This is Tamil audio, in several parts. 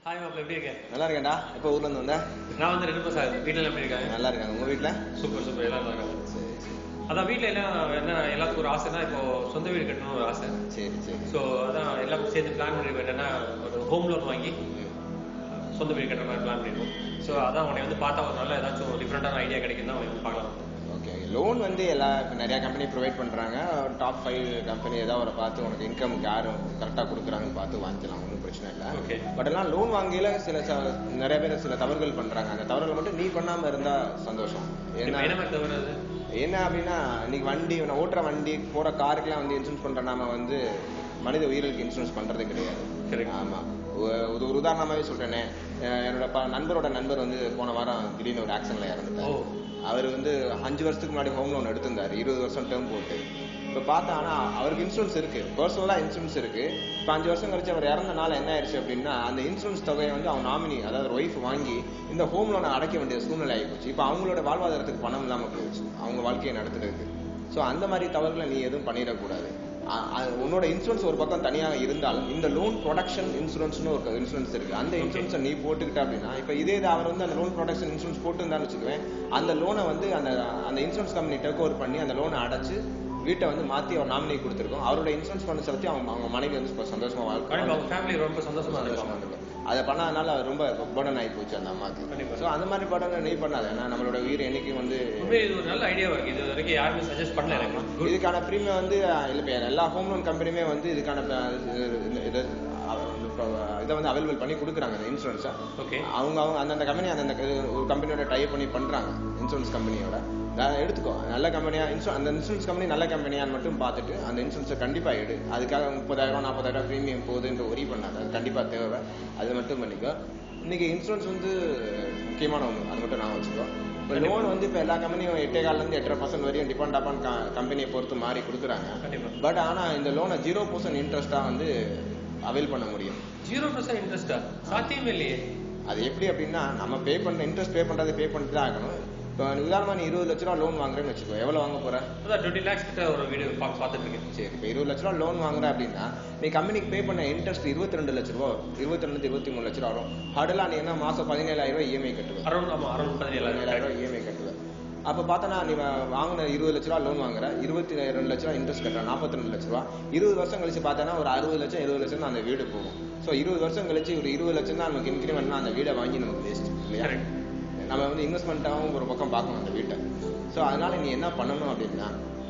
ஹாய் மாப்பிள்ள எப்படி இருக்க நல்லா இருக்கேன்டா எப்போ ஊர்ல இருந்து வந்த நான் வந்து ரெண்டு மாசம் ஆகுது வீட்டில் எப்படி இருக்காங்க நல்லா இருக்காங்க உங்க வீட்ல சூப்பர் சூப்பர் எல்லாரும் நல்லா இருக்காங்க சரி சரி அதான் வீட்டில் எல்லாம் என்ன எல்லாத்துக்கும் ஒரு ஆசைனா இப்போ சொந்த வீடு கட்டணும்னு ஒரு ஆசை சரி சரி ஸோ அதான் எல்லாம் சேர்ந்து பிளான் பண்ணிருக்கோம் என்னன்னா ஒரு ஹோம் லோன் வாங்கி ம். சொந்த வீடு கட்டுற மாதிரி பிளான் பண்ணிருக்கோம் ஸோ அதான் உன்னை வந்து பார்த்தா ஒரு நல்ல ஏதாச்சும் டிஃப்ரெண்டான ஐடியா கிடைக்கும் தான் உன்னை வந்து பார்க்கலாம் ஓகே லோன் வந்து எல்லா இப்ப நிறைய கம்பெனி ப்ரொவைட் பண்றாங்க டாப் ஃபைவ் கம்பெனி ஏதாவது ஒரு பார்த்து உனக்கு இன்கம் யாரும் கரெக்டாக கொடுக்குறாங்கன்னு பார்த்து வாங்கிக்கலாம் ஒன்றும் பிரச்சனை இல்லை ஓகே பட் எல்லாம் லோன் வாங்கியில சில ச- நிறைய பேர் சில தவறுகள் பண்றாங்க அந்த தவறுகள் மட்டும் நீ பண்ணாம இருந்தா சந்தோஷம் என்ன ஏன்னா மாதிரி தவிர என்ன அப்படின்னா இன்னைக்கு வண்டி நான் ஓட்டுற வண்டி போற காருக்குலாம் வந்து இன்சூரன்ஸ் பண்ற நாம வந்து மனித உயிர்களுக்கு இன்சூரன்ஸ் பண்றதே கிடையாது Correct. ஆமா ஒ- ஒரு ஒரு உதாரணமாவே சொல்றேனே அஹ் என்னோட ப- நண்பரோட நண்பர் வந்து போன வாரம் திடீர்னு ஒரு ஆக்சிடென்ட்ல ஓ இறந்துட்டார் அவர் வந்து அஞ்சு வருஷத்துக்கு முன்னாடி ஹோம் லோன் எடுத்திருந்தாரு இருபது வருஷம் டேர்ம் போட்டு இப்ப பார்த்தா ஆனா அவருக்கு இன்சூரன்ஸ் இருக்கு பர்சனலா இன்சூரன்ஸ் இருக்கு இப்ப அஞ்சு வருஷம் கழிச்சு அவர் இறந்தனால என்ன ஆயிடுச்சு அப்படின்னா அந்த இன்சூரன்ஸ் தொகையை வந்து அவங்க நாமினி அதாவது ஒய்ஃப் வாங்கி இந்த ஹோம் லோனை அடைக்க வேண்டிய சூழ்நிலை ஆகிப்போச்சு இப்ப அவங்களோட வாழ்வாதாரத்துக்கு பணம் இல்லாம போயிடுச்சு அவங்க வாழ்க்கையை நடத்துறதுக்கு சோ அந்த மாதிரி தவறுகளை நீ எதுவும் பண்ணிடக்கூடாது அ- அ- உன்னோட இன்சூரன்ஸ் ஒரு பக்கம் தனியாக இருந்தாலும் இந்த லோன் ப்ரொடக்ஷன் இன்சூரன்ஸ்னு ஒரு இன்சூரன்ஸ் இருக்கு அந்த இன்சூரன்ஸை நீ போட்டுக்கிட்ட அப்படின்னா இப்ப இதே இது அவர் வந்து அந்த லோன் ப்ரொடக்ஷன் இன்சூரன்ஸ் போட்டுருந்தான்னு வச்சுக்குவேன் அந்த லோனை வந்து அந்த அந்த இன்சூரன்ஸ் கம்பெனி டேக் ஓவர் பண்ணி அந்த லோனை அடைச்சு வீட்டை வந்து மாத்தி அவர் நாமினி கொடுத்துருக்கோம் அவரோட இன்சூரன்ஸ் பண்ண செலுத்தி அவங்க அவங்க மனைவி வந்து இப்ப சந்தோஷமா கண்டிப்பா வாழ்க்கை அவங்க ஃபேமிலி ரொம்ப சந்தோஷமா சந்தோஷமா இருப்பாங்க இருந்திருக்கும். அதை பண்ணாதனால அவர் ரொம்ப பர்டன் ஆகி போச்சு அந்த அம்மாக்கு கண்டிப்பா. சோ அந்த மாதிரி படம் நீ பண்ணாத ஏன்னா நம்மளோட உயிர் என்னைக்கும் வந்து உண்மையிலே இது ஒரு நல்ல ஐடியாவா இருக்கு இது வரைக்கும் யாருமே சஜஸ்ட் பண்ணல எனக்கு Good. இதுக்கான ப்ரீமியம் வந்து அஹ், இல்ல இப்ப எல்லா ஹோம் லோன் கம்பெனியுமே வந்து இதுக்கான அஹ், இது- இது அஹ், இப்ப இதை வந்து அவைலபிள் பண்ணி கொடுக்குறாங்க இந்த இன்சூரன்ஸை ஓகே அவங்க அவங்க அந்தந்த கம்பெனி அந்தந்த க- ஒரு கம்பெனியோட டைப் பண்ணி பண்றாங்க இன்சூரன்ஸ் கம்பெனியோட அஹ், எடுத்துக்கோ நல்ல கம்பெனியா இன்சூ அந்த இன்சூரன்ஸ் கம்பெனி நல்ல கம்பெனியான்னு மட்டும் பார்த்துட்டு அந்த இன்சூரன்ஸை கண்டிப்பா எடு அதுக்காக முப்பதாயிரம் நாற்பதாயிரம் ப்ரீமியம் போகுதுன்ற ஒரி பண்ணாத அது கண்டிப்பா தேவை அது மட்டும் பண்ணிக்கோ இன்னைக்கு இன்சூரன்ஸ் வந்து முக்கியமான ஒன்று அது மட்டும் நான் வச்சுக்கோ இப்போ லோன் வந்து இப்போ எல்லா கம்பெனியும் எட்டே கால்ல இருந்து எட்டரை பர்சன்ட் வரையும் டிபெண்ட் அப்பான் கம்பெனியை பொறுத்து மாறி கொடுக்குறாங்க கண்டிப்பா பட் ஆனா இந்த லோனை ஜீரோ பர்சன்ட் இன்ட்ரெஸ்டா வந்து அவைல் பண்ண முடியும் ஜீரோ பர்சன்ட் இன்ட்ரெஸ்டா சாத்தியமே இல்லையே அது எப்படி அப்படின்னா நம்ம பே பண்ற இன்ட்ரெஸ்ட் பே பண்றது பே பண்ணிட்டு தான் ஆகணும் இப்போ உதாரணமா நீ இருபது லட்ச ரூபா லோன் வாங்குறேன்னு வச்சுக்கோ எவ்வளவு வாங்க போற அதான் டுவெண்ட்டி லேக்ஸ் கிட்ட ஒரு வீடியோ பார்த்து பார்த்துட்டு இருக்கேன் சரி இப்போ இருபது லட்ச ரூபா லோன் வாங்குற அப்படின்னா நீ கம்பெனிக்கு பே பண்ண இன்ட்ரெஸ்ட் இருபத்தி ரெண்டு லட்ச ரூபா வரும் இருபத்தி ரெண்டு இருபத்தி மூணு லட்ச ரூபா வரும் ஹடலா நீ என்ன மாசம் பதினேழாயிரம் ரூபாய் இஎம்ஐ கட்டுவேன் அரௌண்ட் ஆமா அரௌண்ட் பதினேழாயிரம் பதினேழாயிரம் ரூபாய் இஎம்ஐ கட்டுவேன் அப்ப பார்த்தனா நீ வா- வாங்கின இருபது லட்ச ரூபா லோன் வாங்குற இருபத்தி ரெண்டு லட்ச ரூபா இன்ட்ரெஸ்ட் கட்டுற நாற்பத்தி ரெண்டு லட்ச ரூபா இருபது வருஷம் கழிச்சு பார்த்தனா ஒரு அறுபது லட்சம் எழுபது லட்சம் தான் அந்த வீடு போகும் ஸோ இருபது வருஷம் கழிச்சு ஒரு இருபது லட்சம் தான் நமக்கு இன்க்ரிமெண்ட்னா அந்த வீடை வாங்கி நமக்கு வேஸ்ட் இல்லையா Correct. நம்ம வந்து இன்வெஸ்ட்மெண்ட்டாகவும் ஒரு பக்கம் பார்க்கணும் அந்த வீட்டை ஸோ அதனால நீ என்ன பண்ணணும் அப்படின்னா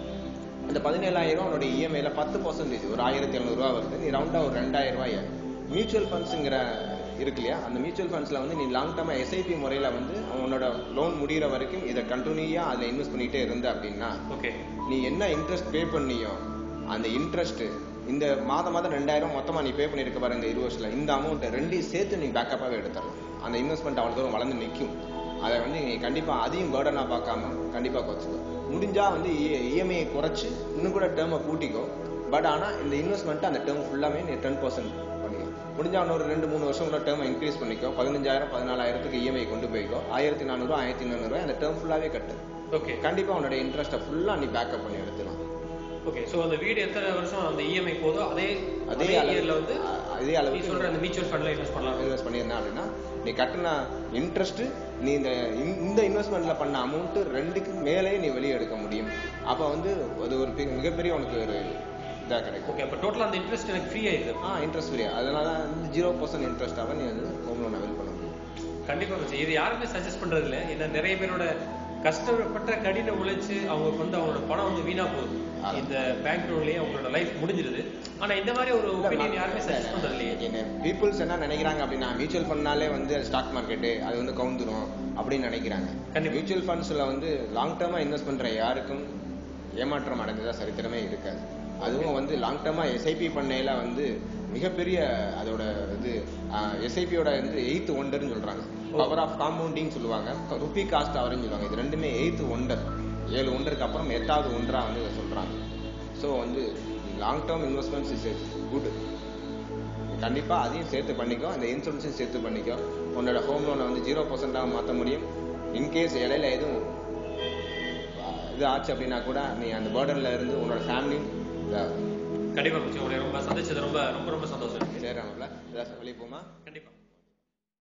இந்த பதினேழாயிரம் உன்னோட இஎம்ஐல பத்து பர்சன்டேஜ் ஒரு ஆயிரத்தி எழுநூறுவா வருது நீ ரவுண்டா ஒரு ரெண்டாயிரம் ரூபாய் மியூச்சுவல் ஃபண்ட்ஸுங்கிற இருக்கு இல்லையா அந்த மியூச்சுவல் ஃபண்ட்ஸ்ல வந்து நீ லாங் டர்மா எஸ்ஐபி முறையில வந்து உன்னோட லோன் முடியிற வரைக்கும் இதை கண்டினியூயா அதுல இன்வெஸ்ட் பண்ணிட்டே இருந்த அப்படின்னா ஓகே நீ என்ன இன்ட்ரெஸ்ட் பே பண்ணியோ அந்த இன்ட்ரெஸ்ட் இந்த மாதம் மாதம் ரெண்டாயிரம் மொத்தமா நீ பே பண்ணிருக்க பாரு இந்த இருபது வருஷத்துல இந்த அமௌண்ட் ரெண்டையும் சேர்த்து நீ பேக்கப்பாவே எடுத்துடலாம் அந்த இன்வெஸ்ட்மெண்ட் அவ்வளவு தூரம் வளர்ந்து நிற்கும் அதை வந்து நீ கண்டிப்பா அதையும் பேர்டனா பார்க்காம கண்டிப்பா குறைச்சிக்கோ முடிஞ்சா வந்து இஎம்ஐ குறைச்சு இன்னும் கூட டேர்மை கூட்டிக்கோ பட் ஆனா இந்த இன்வெஸ்ட்மெண்ட் அந்த டேர்ம் ஃபுல்லாமே நீ டென் பர்சன்ட் பண்ணிக்கோ முடிஞ்சா இன்னொரு ரெண்டு மூணு வருஷம் கூட டேர்மை இன்க்ரீஸ் பண்ணிக்கோ பதினஞ்சாயிரம் பதினாலாயிரத்துக்கு இஎம்ஐ கொண்டு போய்க்கோ ஆயிரத்தி நானூறு ஆயிரத்தி நானூறு அந்த டேர்ம் ஃபுல்லாவே கட்டு ஓகே கண்டிப்பா உன்னோட இன்ட்ரெஸ்ட்டை ஃபுல்லா நீ பேக்கப் பண்ணி எடுத்துலாம் ஓகே சோ அந்த வீடு எத்தனை வருஷம் அந்த இஎம்ஐ போதோ அதே அதே அதே அளவு- இயர்ல வந்து அ- அதே நீ அளவுக்கு சொல்ற அந்த மியூச்சுவல் ஃபண்ட்ல இன்வெஸ்ட் பண்ணலாம் இன்வெஸ்ட் பண்ணியிருந்தா அப்படின்னா நீ கட்டின இன்ட்ரெஸ்ட் நீ இந்த இந்த- இந்த இன்வெஸ்ட்மெண்ட்ல பண்ண அமௌண்ட் ரெண்டுக்கு மேலே நீ வெளியே எடுக்க முடியும் அப்ப வந்து அது ஒரு பெரிய- மிகப்பெரிய உனக்கு ஒரு இதா கிடைக்கும் ஓகே அப்ப டோட்டலா அந்த இன்ட்ரெஸ்ட் எனக்கு ஃப்ரீ ஆயிடுது ஆ இன்ட்ரெஸ்ட் ஃப்ரீ அதனால ஜீரோ பர்சன்ட் இன்ட்ரெஸ்டாக நீ வந்து ஹோம் லோன் அவைல் பண்ண முடியும் கண்டிப்பா மச்சி. இது யாருமே சஜஸ்ட் பண்றது இல்ல ஏன்னா நிறைய பேரோட கஷ்டப்பட்ட கடின உழைச்சு அவங்களுக்கு வந்து அவங்களோட பணம் வந்து வீணா போகுது ஆமா. இந்த பேங்க் லோன்லயே அவங்களோட லைஃப் முடிஞ்சிருது ஆனா இந்த மாதிரி ஒரு ஒப்பீனியன் யாருமே சஜஸ்ட் பண்றது இல்லையே பீப்புள்ஸ் என்ன நினைக்கிறாங்க அப்படின்னா மியூச்சுவல் ஃபண்ட்னாலே வந்து ஸ்டாக் மார்க்கெட்டு அது வந்து கவுந்துரும் அப்படின்னு நினைக்கிறாங்க கண்டிப்பா. மியூச்சுவல் ஃபண்ட்ஸ்ல வந்து லாங் டேர்மா இன்வெஸ்ட் பண்ற யாருக்கும் ஏமாற்றம் அடைஞ்சதா சரித்திரமே இருக்காது அதுவும் வந்து லாங் டேர்மா எஸ்ஐபி பண்ணையில வந்து மிகப்பெரிய அதோட இது எஸ்ஐபியோட வந்து எயித் ஒண்டர்னு சொல்றாங்க பவர் ஆஃப் காம்பவுண்டிங் சொல்லுவாங்க ருபி காஸ்ட் அவர்னு சொல்லுவாங்க இது ரெண்டுமே எயித் ஒண்டர் ஏழு ஒண்டருக்கு அப்புறம் எட்டாவது ஒன்றா வந்து இதை சொல்றாங்க ஸோ வந்து long term investments is good கண்டிப்பா அதையும் சேர்த்து பண்ணிக்கோ அந்த இன்சூரன்ஸையும் சேர்த்து பண்ணிக்கோ உன்னோட ஹோம் லோனை வந்து ஜீரோ பர்சன்டாக மாற்ற முடியும் இன்கேஸ் இடையில எதுவும் அஹ், இது ஆச்சு அப்படின்னா கூட நீ அந்த பேர்டன்ல இருந்து உன்னோட ஃபேமிலியும் கண்டிப்பா மச்சி. உங்களை ரொம்ப சந்திச்சது ரொம்ப ரொம்ப ரொம்ப சந்தோஷம் சேர்றாங்கல்ல ஏதாச்சும் வெளியே போமா கண்டிப்பா